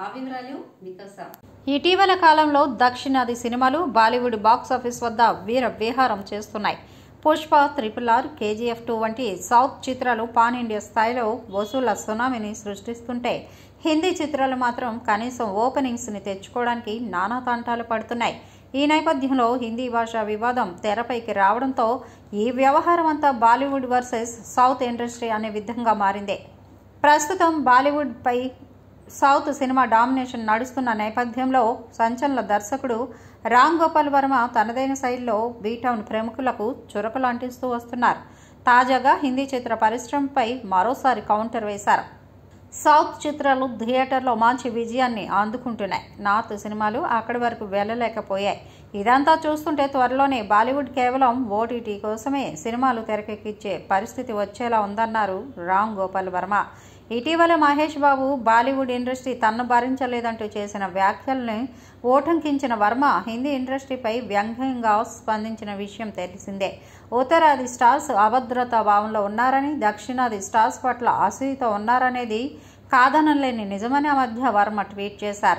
ఆ వివరాలు మీకోసం ఇటీవల కాలంలో దక్షిణాది సినిమాలు బాలీవుడ్ బాక్సాఫీస్ వద్ద వీర విహారం చేస్తున్నాయి Pushpa triple R KGF two వంటి సౌత్ చిత్రాలు పాన్ ఇండియా స్థాయిలో వసూళ్ల సునామీని సృష్టిస్తుంటే హిందీ చిత్రాలు మాత్రం కనీసం ఓపెనింగ్స్ని తెచ్చుకోవడానికి నానా తంటాలు పడుతున్నాయి ఈ నేపథ్యంలో హిందీ భాషా వివాదం తెరపైకి రావడంతో ఈ వ్యవహారం అంతా బాలీవుడ్ వర్సెస్ సౌత్ ఇండస్ట్రీ అనే విధంగా మారింది ప్రస్తుతం బాలీవుడ్పై సౌత్ సినిమా డామినేషన్ నడుస్తున్న నేపథ్యంలో సంచలన దర్శకుడు రామ్ గోపాల్ వర్మ తనదైన శైలిలో బీటౌన్ ప్రముఖులకు చురకలు అంటిస్తూ వస్తున్నారు తాజాగా హిందీ చిత్ర పరిశ్రమపై మరోసారి కౌంటర్ వేశారు సౌత్ చిత్రాలు థియేటర్లో మంచి విజయాన్ని అందుకుంటున్నాయి నార్త్ సినిమాలు అక్కడి వరకు వెళ్ళలేకపోయాయి ఇదంతా చూస్తుంటే త్వరలోనే బాలీవుడ్ కేవలం ఓటీటీ కోసమే సినిమాలు తెరకెక్కించే పరిస్థితి వచ్చేలా ఉందన్నారు రామ్ గోపాల్ వర్మ ఇటీవల మహేష్ బాబు బాలీవుడ్ ఇండస్ట్రీ తన్ను భరించలేదంటూ చేసిన వ్యాఖ్యల్ని ఓటంకించిన వర్మ హిందీ ఇండస్ట్రీపై వ్యంగ్యంగా స్పందించిన విషయం తెలిసిందే ఉత్తరాది స్టార్స్ అభద్రతా భావంలో ఉన్నారని దక్షిణాది స్టార్స్ పట్ల అసూయతో ఉన్నారనేది కాదనలేని నిజమని ఆ మధ్య వర్మ ట్వీట్ చేశారు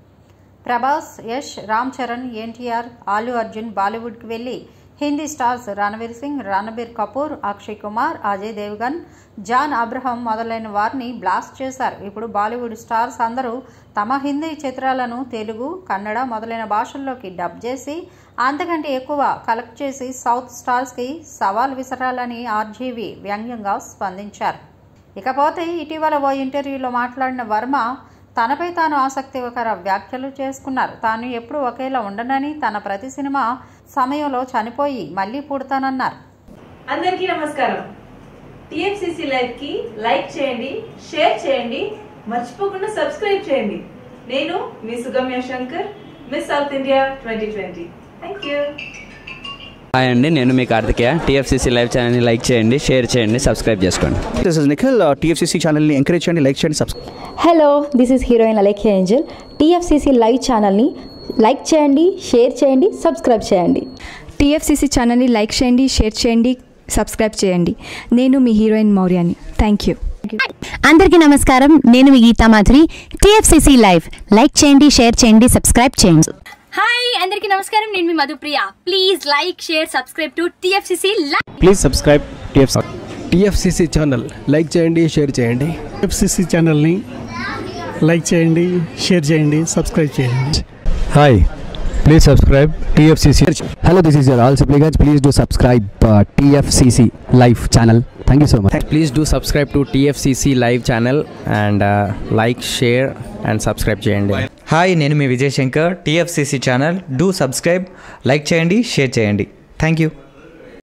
ప్రభాస్ యష్ రామ్ చరణ్ ఎన్టీఆర్ అల్లు అర్జున్ బాలీవుడ్కి వెళ్ళి హిందీ స్టార్స్ రణవీర్ సింగ్ రణబీర్ కపూర్ అక్షయ్ కుమార్ అజయ్ దేవ్గన్ జాన్ అబ్రహం మొదలైన వారిని బ్లాస్ట్ చేశారు ఇప్పుడు బాలీవుడ్ స్టార్స్ అందరూ తమ హిందీ చిత్రాలను తెలుగు కన్నడ మొదలైన భాషల్లోకి డబ్ చేసి అంతకంటే ఎక్కువ కలెక్ట్ చేసి సౌత్ స్టార్స్కి సవాల్ విసరాలని ఆర్జీవి వ్యంగ్యంగా స్పందించారు ఇకపోతే ఇటీవల ఓ ఇంటర్వ్యూలో మాట్లాడిన వర్మ తనపై తాను ఆసక్తికర వ్యాఖ్యలు చేసుకున్నారు తాను ఎప్పుడు ఒకేలా ఉండనని తన ప్రతి సినిమా సమయంలో చనిపోయి మళ్ళీ పుడతానన్నారు అందరికీ నమస్కారం టిఎఫ్సిసి లైవ్ కి లైక్ చేయండి షేర్ చేయండి మర్చిపోకుండా సబ్స్క్రైబ్ చేయండి నేను మీ Sugamya Shankar miss south India twenty twenty thank you hi అండి నేను మీ కార్తికేయ టీఎఫ్సీసీ లైవ్ ఛానల్ని లైక్ చేయండి షేర్ చేయండి సబ్స్క్రైబ్ చేసుకోండి దిస్ ఇస్ నిఖిల్ టీఎఫ్సీసీ ఛానల్ని ఎంకరేజ్ చేయండి లైక్ చేయండి subscribe hello this is heroine Alekhya Angel TFCC live ఛానల్ని లైక్ చేయండి షేర్ చేయండి సబ్స్క్రైబ్ చేయండి టీఎఫ్సీసీ ఛానల్ని లైక్ చేయండి షేర్ చేయండి సబ్స్క్రైబ్ చేయండి నేను మీ హీరోయిన్ మౌర్యాని థ్యాంక్ యూ అందరికీ నమస్కారం నేను మీ Geetha Madhuri TFCC live like చేయండి షేర్ చేయండి సబ్స్క్రైబ్ చేయండి హాయ్ అందరికీ నమస్కారం నేను మీ Madhupriya please like share subscribe to TFCC please subscribe TF TFCC channel like చేయండి షేర్ చేయండి ఎఫ్సిసి ఛానల్ని లైక్ చేయండి షేర్ చేయండి సబ్స్క్రైబ్ చేయండి hi please subscribe TFCC hello this is యర్ ఆల్ Sipligunj please do subscribe TFCC live channel thank you so much please do subscribe to TFCC live channel and like share and subscribe చేయండి hi నేను మీ Vijay Shankar TFCC channel do subscribe like చేయండి share చేయండి thank you